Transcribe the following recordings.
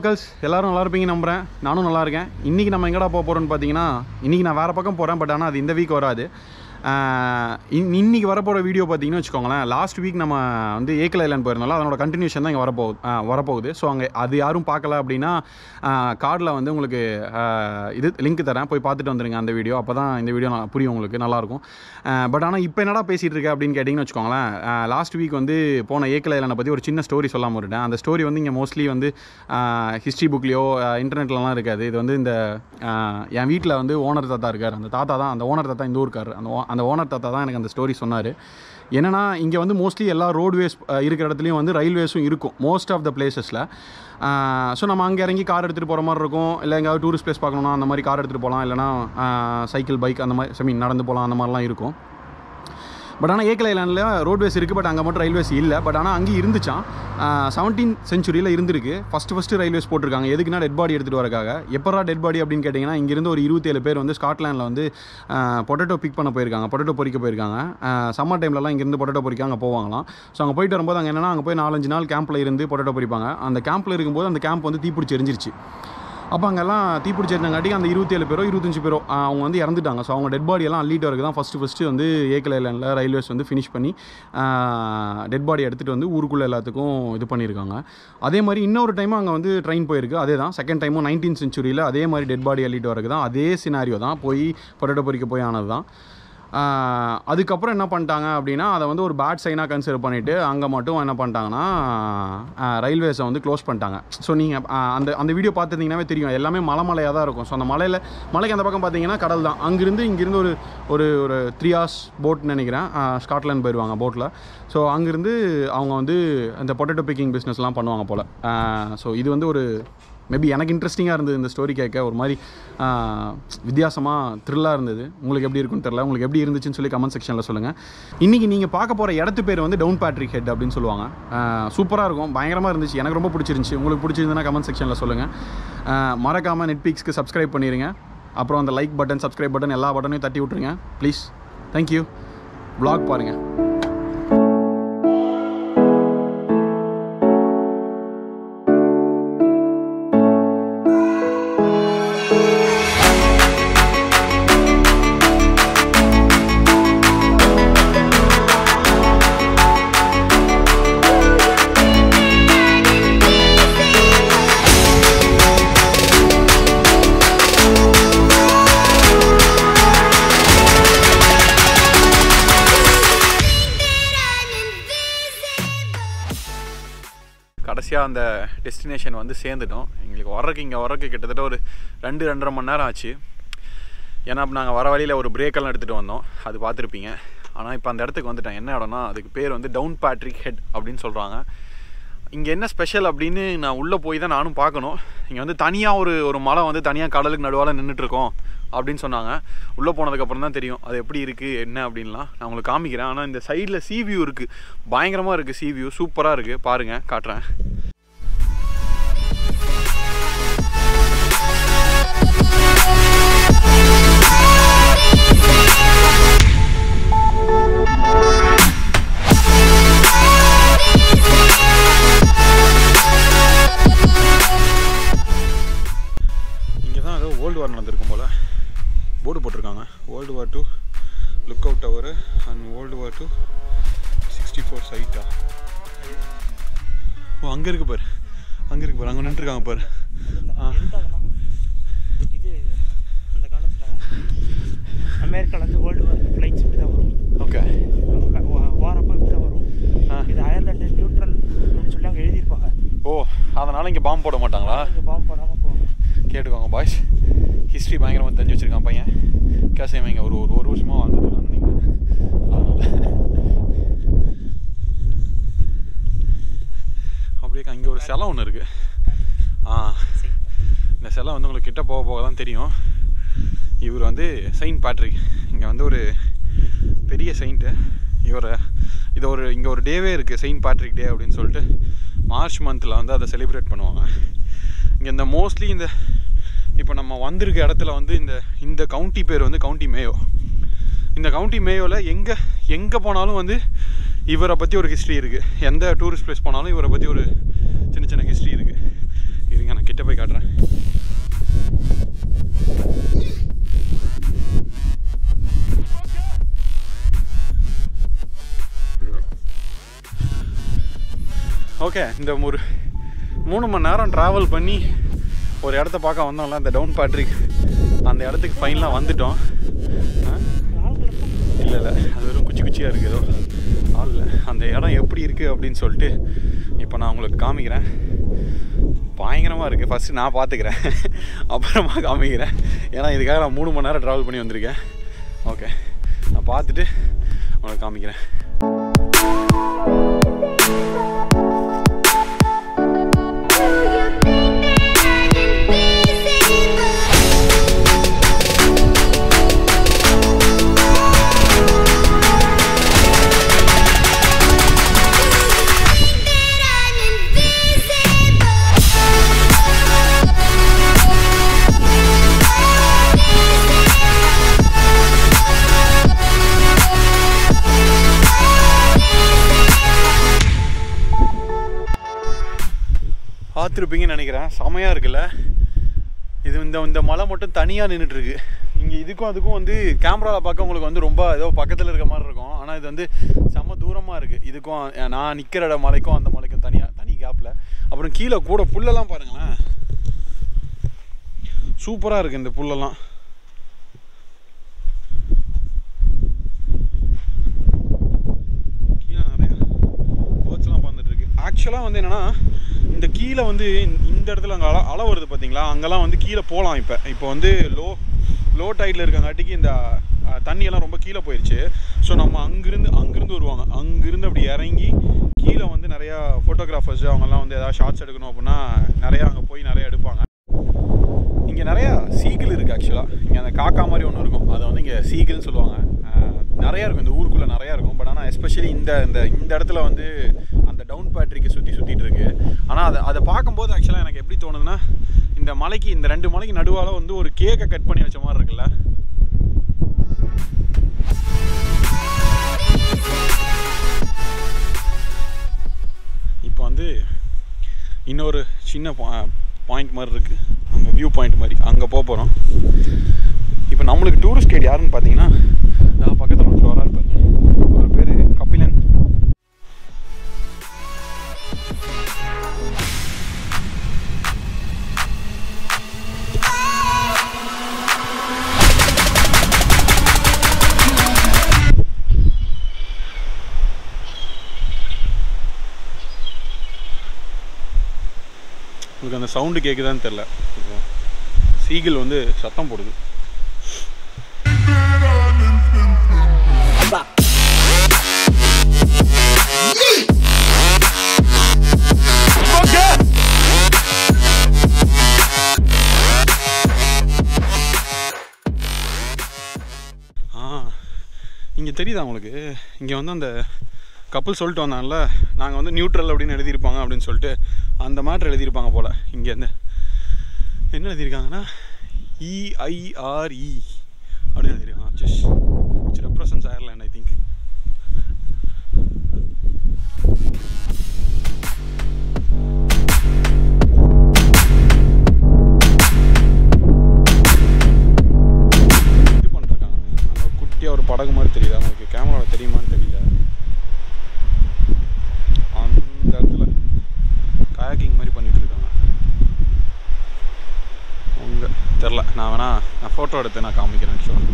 Locals எல்லாரும் நல்லா இருப்பீங்க நம்புகிறேன் நானும் நல்லா இருக்கேன் இன்றைக்கி நம்ம எங்கடா போக போகிறோன்னு பார்த்தீங்கன்னா இன்றைக்கி நான் வேறு பக்கம் போகிறேன் பட் ஆனால் அது இந்த வீக் வராது ஆஹ் இன் இன்னைக்கு வரப்போகிற வீடியோ பார்த்தீங்கன்னு வச்சுக்கோங்களேன் லாஸ்ட் வீக் நம்ம வந்து ஏக்கல் ஐலாண்ட் போயிருந்தோம்ல அதனோட கண்டினியூஷன் தான் இங்கே வரப்போகுது ஆஹ் வரப்போகுது ஸோ அங்கே அது யாரும் பார்க்கல அப்படின்னா கார்டில் வந்து உங்களுக்கு ஆஹ் இது லிங்க் தரேன் போய் பார்த்துட்டு வந்துருங்க அந்த வீடியோ அப்போ தான் இந்த வீடியோ நான் புரியும் உங்களுக்கு நல்லாயிருக்கும் பட் ஆனால் இப்போ என்னடா பேசிகிட்டு இருக்க அப்படின்னு கேட்டிங்கன்னு வச்சுக்கோங்களேன் லாஸ்ட் வீக் வந்து போன ஏக்கல் ஐலாண்டை பற்றி ஒரு சின்ன ஸ்டோரி சொல்லாமல் விட்டேன் அந்த ஸ்டோரி வந்து இங்கே மோஸ்ட்லி வந்து ஹிஸ்ட்ரி புக்லேயோ இன்டர்நெட்லலாம் இருக்காது இது வந்து இந்த ஆஹ் என் வீட்டில் வந்து ஓனர் தாத்தா இருக்கார் அந்த தாத்தா தான் அந்த ஓனர் தாத்தா இந்த ஊருக்கார் அந்த o- அந்த ஓனர் தாத்தா தான் எனக்கு அந்த ஸ்டோரி சொன்னார் என்னன்னா இங்கே வந்து மோஸ்ட்லி எல்லா ரோட்வேஸ் இருக்கிற இடத்துலையும் வந்து ரயில்வேஸும் இருக்கும் மோஸ்ட் ஆஃப் த பிளேசஸில் ஸோ நம்ம அங்கே இறங்கி கார் எடுத்துகிட்டு போகிற மாதிரி இருக்கும் இல்லை எங்கேயாவது டூரிஸ்ட் பிளேஸ் பார்க்கணுன்னா அந்த மாதிரி கார் எடுத்துகிட்டு போகலாம் இல்லைனா சைக்கிள் பைக் அந்த மாதிரி ஐ மீன் நடந்து போகலாம் அந்த மாதிரிலாம் இருக்கும் பட் ஆனால் ஏக்கல் ஐலாண்டில் ரோட்வேஸ் இருக்குது பட் அங்கே மட்டும் ரயில்வேஸ் இல்லை பட் ஆனால் அங்கே இருந்துச்சான் செவன்டீன் செஞ்சுரியில் இருந்திருக்கு ஃபஸ்ட்டு ஃபஸ்ட்டு ரயில்வேஸ் போட்டிருக்காங்க எதுக்குன்னா டெட் பாடி எடுத்துகிட்டு வரக்காக எப்பரா டெட் பாடி அப்படின்னு கேட்டிங்கன்னா இங்கேருந்து ஒரு இருபத்தேழு பேர் வந்து ஸ்காட்லாண்டில் வந்து பொட்டேட்டோ பிக் பண்ண போயிருக்காங்க பொட்டேட்டோ பொறிக்க போயிருக்காங்க சம்மர் டைம்லலாம் இங்கேருந்து பொட்டேட்டோ பொறிக்க அங்கே போவாங்களாம் ஸோ அங்கே போயிட்டு வரும்போது அங்கே என்னன்னா அங்கே போய் நாலஞ்சு நாள் கேம்பில் இருந்து பொட்டேட்டோ பொறிப்பாங்க அந்த கேம்பில் இருக்கும்போது அந்த கேம்ப் வந்து தீப்பிடிச்சு எரிஞ்சிருச்சு அப்போ அங்கெல்லாம் தீப்பிடிச்சி இருந்தாங்காட்டி அந்த இருபத்தேழு பேரோ இருபத்தஞ்சு பேரோ ஆஹ் அவங்க வந்து இறந்துட்டாங்க ஸோ அவங்க டெட் பாடி எல்லாம் அள்ளிட்டு வரக்கு தான் ஃபஸ்ட்டு ஃபஸ்ட்டு வந்து ஏக்கல் ஐலாண்டில் ரயில்வேஸ் வந்து ஃபினிஷ் பண்ணி டெட் பாடி எடுத்துகிட்டு வந்து ஊருக்குள்ளே எல்லாத்துக்கும் இது பண்ணியிருக்காங்க அதே மாதிரி இன்னொரு டைமும் அங்கே வந்து ட்ரெயின் போயிருக்கு அதே தான் செகண்ட் டைமும் நைன்டீன் செஞ்சுரியில் அதே மாதிரி டெட் பாடி அள்ளிட்டு வரக்கு தான் அதே சினாரியோ தான் போய் பொட்டேட்டோ பொறிக்க போய் ஆனது தான் ஆஹ் அதுக்கப்புறம் என்ன பண்ணிட்டாங்க அப்படின்னா அதை வந்து ஒரு பேட் சைனாக கன்சிடர் பண்ணிவிட்டு அங்கே மட்டும் என்ன பண்ணிட்டாங்கன்னா ரயில்வேஸை வந்து க்ளோஸ் பண்ணிட்டாங்க ஸோ நீங்கள் அந்த அந்த வீடியோ பார்த்துருந்தீங்கன்னாவே தெரியும் எல்லாமே மலை மலையாக தான் இருக்கும் ஸோ அந்த மலையில் மலைக்கு அந்த பக்கம் பார்த்தீங்கன்னா கடல் தான் அங்கிருந்து இங்கிருந்து ஒரு ஒரு ஒரு த்ரீ ஹவர்ஸ் போட்னு நினைக்கிறேன் ஸ்காட்லாந்து போயிடுவாங்க போட்டில் ஸோ அங்கிருந்து அவங்க வந்து அந்த பொட்டேட்டோ பிக்கிங் பிஸ்னஸ்லாம் பண்ணுவாங்க போல் ஸோ இது வந்து ஒரு மேபி எனக்கு இன்ட்ரெஸ்டிங்காக இருந்தது இந்த ஸ்டோரி கேட்க ஒரு மாதிரி வித்தியாசமாக த்ரில்லாக இருந்தது உங்களுக்கு எப்படி இருக்குன்னு தெரியல உங்களுக்கு எப்படி இருந்துச்சுன்னு சொல்லி கமெண்ட் செக்ஷனில் சொல்லுங்கள் இன்றைக்கி நீங்கள் பார்க்க போகிற இடத்து பேர் வந்து டவுன் பேட்ரிக் ஹெட் அப்படின்னு சொல்லுவாங்க சூப்பராக இருக்கும் பயங்கரமாக இருந்துச்சு எனக்கு ரொம்ப பிடிச்சிருந்துச்சி உங்களுக்கு பிடிச்சிருந்துன்னா கமெண்ட் செக்ஷனில் சொல்லுங்கள் மறக்காமல் நெட்பிக்ஸ்க்கு சப்ஸ்கிரைப் பண்ணிடுங்க அப்புறம் அந்த லைக் பட்டன் சப்ஸ்கிரைப் பட்டன் எல்லா பட்டனையும் தட்டி விட்ருங்க ப்ளீஸ் தேங்க்யூ vlog பாருங்கள் கடைசியாக அந்த டெஸ்டினேஷன் வந்து சேர்ந்துட்டோம் எங்களுக்கு வர்றதுக்கு இங்கே வர்றதுக்கு கிட்டத்தட்ட ஒரு ரெண்டு ரெண்டரை மணி நேரம் ஆச்சு ஏன்னா நாங்கள் வர வழியில் ஒரு பிரேக்கெல்லாம் எடுத்துகிட்டு வந்தோம் அது பார்த்துருப்பீங்க ஆனால் இப்போ அந்த இடத்துக்கு வந்துட்டேன் என்ன இடம்னா அதுக்கு பேர் வந்து டவுன் பேட்ரிக் ஹெட் அப்படின்னு சொல்கிறாங்க இங்கே என்ன ஸ்பெஷல் அப்படின்னு நான் உள்ளே போய் தான் நானும் பார்க்கணும் இங்கே வந்து தனியாக ஒரு ஒரு மலை வந்து தனியாக கடலுக்கு நடுவால் நின்றுட்டுருக்கோம் அப்படின்னு சொன்னாங்க உள்ளே போனதுக்கப்புறம் தான் தெரியும் அது எப்படி இருக்குது என்ன அப்படின்லாம் நான் உங்களுக்கு காமிக்கிறேன் ஆனால் இந்த சைடில் சீ வியூ இருக்குது பயங்கரமாக இருக்குது சீ வியூ சூப்பராக இருக்குது பாருங்கள் காட்டுறேன் இங்கே தான் ஏதோ வேர்ல்டு வார் நடந்திருக்கும் போல் போர்டு போட்டிருக்காங்க world war two look out tower and world war two sixty four சைட்டா ஓ அங்கே இருக்கு பாரு அங்கே இருக்கு பாரு அங்கே நின்றுருக்காங்க பாரு ஆ இது அந்த காலத்தில் அமெரிக்காலேருந்து வேர்ல்டு வார் ஃப்ளைட்ஸ் இப்படி தான் வரும் ஓகே வா- வாரப்போ இப்படி தான் வரும் ஆ. இது அயர்லாண்டு நியூட்ரல் அப்படின்னு சொல்லி அங்கே எழுதியிருப்பாங்க ஓ அதனால் இங்கே பாம்பு போட மாட்டாங்களா இங்கே பாம்பு போடாமல் போவாங்க கேட்டுக்கோங்க பாய்ஸ் ஹிஸ்ட்ரி பயங்கரமாக தெரிஞ்சு வச்சிருக்கான் பையன் கேசம் இங்கே ஒரு ஒரு ஒரு வருஷமாக வாழ்ந்துருக்கான்னு நினைக்கிறேன் அதனால. அப்படியே அங்கே ஒரு சிலை ஒன்று இருக்குது ஆ இந்த சிலை வந்து உங்களுக்கு கிட்ட போக போக தான் தெரியும் இவர் வந்து செயின்ட் பேட்ரிக் இங்கே வந்து ஒரு பெரிய செயிண்ட்டு இவரை இது ஒரு இங்கே ஒரு டேவே இருக்குது செயின்ட் பேட்ரிக் டே அப்படின்னு சொல்லிட்டு மார்ச் மந்தில் வந்து அதை செலிப்ரேட் பண்ணுவாங்க இங்கே இந்த மோஸ்ட்லி இந்த இப்போ நம்ம வந்திருக்க இடத்துல வந்து இந்த இந்த கவுண்டி பேர் வந்து கவுண்டி மேயோ இந்த கவுண்டி மேயோவில் எங்கே எங்கே போனாலும் வந்து இவரை பற்றி ஒரு ஹிஸ்ட்ரி இருக்குது எந்த டூரிஸ்ட் பிளேஸ் போனாலும் இவரை பற்றி ஒரு சின்ன சின்ன ஹிஸ்ட்ரி இருக்குது இருங்க நான் கிட்ட போய் காட்டுறேன் ஓகே இந்த ஒரு மூணு மணி நேரம் ட்ராவல் பண்ணி ஒரு இடத்த பார்க்க வந்தோம்ல அந்த டவுன் பேட்ரிக் அந்த இடத்துக்கு ஃபைனலாக வந்துட்டோம் ஆ? இல்லை இல்லை அது வெறும் குச்சி குச்சியாக இருக்குது ஏதோ ஆள் இல்லை அந்த இடம் எப்படி இருக்குது அப்படின்னு சொல்லிட்டு இப்போ நான் உங்களுக்கு காமிக்கிறேன் பயங்கரமாக இருக்குது ஃபஸ்ட்டு நான் பார்த்துக்கிறேன் அப்புறமா காமிக்கிறேன் ஏன்னா இதுக்காக நான் மூணு மணி நேரம் ட்ராவல் பண்ணி வந்திருக்கேன் ஓகே நான் பார்த்துட்டு உங்களுக்கு காமிக்கிறேன் பார்த்துருப்பீங்கன்னு நினைக்கிறேன் செமையாக இருக்குல்ல இது இந்த இந்த மலை மட்டும் தனியாக நின்றுட்டுருக்கு இங்கே இதுக்கும் அதுக்கும் வந்து கேமராவில் பார்க்க உங்களுக்கு வந்து ரொம்ப ஏதோ பக்கத்தில் இருக்க மாதிரி இருக்கும் ஆனால் இது வந்து செம்ம தூரமாக இருக்குது இதுக்கும் அஹ், நான் நிற்கிற இட மலைக்கும் அந்த மலைக்கும் தனியாக தனி கேப்பில் அப்புறம் கீழே கூட புல்லெல்லாம் பாருங்களேன் சூப்பராக இருக்குது இந்த புல்லெல்லாம் கீழே நிறைய பேர்ட்ஸ்லாம் பறந்துட்டு இருக்கு ஆக்சுவலாக வந்து என்னன்னா இந்த கீழே வந்து இந்த- இந்த இடத்துல அங்கே அலை அலை வருது பார்த்தீங்களா அங்கெல்லாம் வந்து கீழே போகலாம் இப்போ இப்போ வந்து லோ லோ டைடில் இருக்கங்காட்டிக்கு இந்த அஹ், தண்ணியெல்லாம் ரொம்ப கீழே போயிடுச்சு ஸோ நம்ம அங்கிருந்து அங்கிருந்து வருவாங்க அங்கிருந்து அப்படி இறங்கி கீழே வந்து நிறையா ஃபோட்டோகிராஃபர்ஸ் அவங்கெல்லாம் வந்து ஏதாவது ஷார்ட்ஸ் எடுக்கணும் அப்படின்னா நிறையா அங்கே போய் நிறையா எடுப்பாங்க இங்கே நிறையா சீகிள் இருக்குது ஆக்சுவலாக இங்கே அந்த காக்கா மாதிரி ஒன்று இருக்கும் அதை வந்து இங்கே சீகிள்னு சொல்லுவாங்க அஹ், நிறையா இருக்கும் இந்த ஊருக்குள்ளே நிறையா இருக்கும் பட் ஆனால் எஸ்பெஷலி இந்த இந்த இந்த இடத்துல வந்து அந்த டவுன் பேட்ரிக்கு சுற்றி சுற்றிட்டு இருக்கு ஆனால் அதை அதை பார்க்கும்போது ஆக்சுவலாக எனக்கு எப்படி தோணுதுன்னா இந்த மலைக்கு இந்த ரெண்டு மலைக்கு நடுவால் வந்து ஒரு கேக்கை கட் பண்ணி வச்ச மாதிரி இருக்குல்ல இப்போ வந்து இன்னொரு சின்ன பாயிண்ட் மாதிரி இருக்குது அங்கே வியூ பாயிண்ட் மாதிரி அங்கே போக போகிறோம் இப்போ நம்மளுக்கு டூரிஸ்ட் கைடு யாருன்னு பார்த்தீங்கன்னா நான் பக்கத்தில் ஒருத்தர் வரா இருப்பாருங்க அவர் பேர் கபிலன் உங்களுக்கு அந்த சவுண்டு கேட்குதான்னு தெரில சீகிள் வந்து சத்தம் போடுது ஆ இங்கே தெரியுதா உங்களுக்கு இங்கே வந்து அந்த கப்பல் சொல்லிட்டு வந்தாங்கல்ல நாங்கள் வந்து நியூட்ரல் அப்படின்னு எழுதியிருப்பாங்க அப்படின்னு சொல்லிட்டு அந்த மேட்ரு எழுதியிருப்பாங்க போல் இங்கே இந்த என்ன எழுதியிருக்காங்கன்னா இஐஆர்இ அப்படின்னு எழுதியிருக்காங்க just it's represents Ireland I think இது பண்ணிருக்காங்க அங்கே குட்டியாக ஒரு படகு மாதிரி தெரியுது அவங்களுக்கு கேமராவில் தெரியுமான்னு தெரியல அந்த இடத்துல கயாக்கிங் மாதிரி பண்ணிட்டு இருக்காங்க உங்க தெரில நான் வேணா நான் ஃபோட்டோ எடுத்து நான் காமிக்கிறேன் ஷோ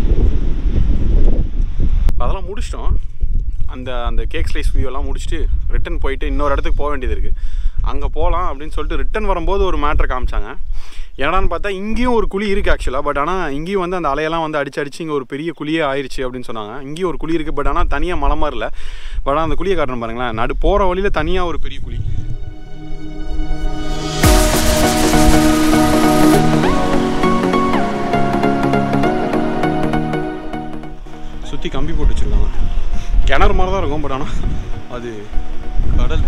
அதெல்லாம் முடிச்சிட்டோம் அந்த அந்த கேக் ஸ்லைஸ் வியூ எல்லாம் முடிச்சுட்டு ரிட்டன் போயிட்டு இன்னொரு இடத்துக்கு போக வேண்டியது இருக்குது அங்கே போகலாம் அப்படின்னு சொல்லிட்டு ரிட்டன் வரும்போது ஒரு மேட்ரை காமிச்சாங்க என்னடான்னு பார்த்தா இங்கேயும் ஒரு குழி இருக்குது ஆக்சுவலாக பட் ஆனால் இங்கேயும் வந்து அந்த அலையெல்லாம் வந்து அடிச்சு அடிச்சு இங்கே ஒரு பெரிய குழியே ஆயிடுச்சு அப்படின்னு சொன்னாங்க இங்கேயும் ஒரு குழி இருக்குது பட் ஆனால் தனியாக மலை மாதிரி இல்லை பட் ஆனால் அந்த குழியை காட்டுறேன் பாருங்களேன் நடு போகிற வழியில் தனியாக ஒரு பெரிய குழி சுற்றி கம்பி போட்டு வச்சுருக்காங்க கிணறு மாதிரி தான் இருக்கும் பட் ஆனால் அது கடல்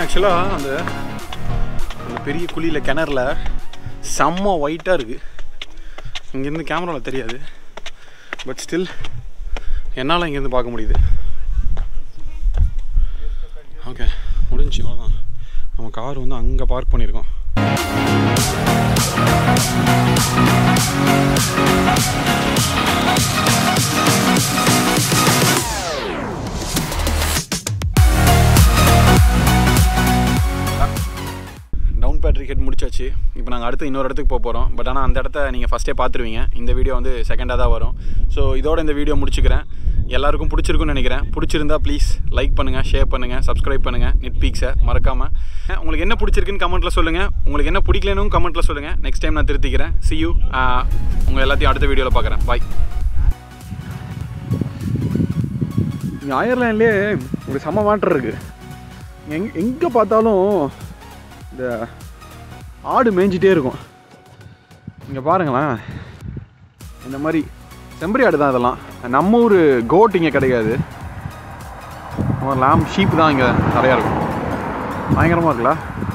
ஆக்சுவலாக அந்த அந்த பெரிய குழியில் கிணறுல செம்ம ஒயிட்டாக இருக்குது இங்கேருந்து கேமராவில் தெரியாது பட் ஸ்டில் என்னால் இங்கேருந்து பார்க்க முடியுது ஓகே முடிஞ்சு அவ்வளோதான் நம்ம கார் வந்து அங்கே பார்க் பண்ணியிருக்கோம் டவுன் பேட்ரிக் ஹெட் முடிச்சாச்சு இப்போ நாங்கள் அடுத்து இன்னொரு இடத்துக்கு போக போகிறோம் பட் ஆனால் அந்த இடத்த நீங்கள் ஃபஸ்ட்டே பார்த்துருவீங்க இந்த வீடியோ வந்து செகண்டாக தான் வரும் ஸோ இதோட இந்த வீடியோ முடிச்சுக்கிறேன் எல்லாருக்கும் பிடிச்சிருக்குன்னு நினைக்கிறேன் பிடிச்சிருந்தா ப்ளீஸ் லைக் பண்ணுங்கள் ஷேர் பண்ணுங்கள் சப்ஸ்கிரைப் பண்ணுங்கள் நெட் பீக்ஸை மறக்காமல் உங்களுக்கு என்ன பிடிச்சிருக்குன்னு கமெண்ட்டில் சொல்லுங்கள் உங்களுக்கு என்ன பிடிக்கலன்னு கமெண்ட்டில் சொல்லுங்கள் நெக்ஸ்ட் டைம் நான் திருத்திக்கிறேன் see you உங்கள் எல்லாத்தையும் அடுத்த வீடியோவில் பார்க்குறேன் பாய் இங்கே அயர்லாண்ட்லேயே ஒரு செம்ம வாட்டர் இருக்குது எங் எங்கே பார்த்தாலும் இந்த ஆடு மேய்ஞ்சிட்டே இருக்கும் இங்கே பாருங்களேன் இந்த மாதிரி செம்பரி ஆடு தான் இதெல்லாம் நம்ம ஊர் கோட் இங்கே கிடைக்காது நம்ம லாம் ஷீப் தான் இங்கே நிறையா இருக்கும் பயங்கரமாக இருக்குல்ல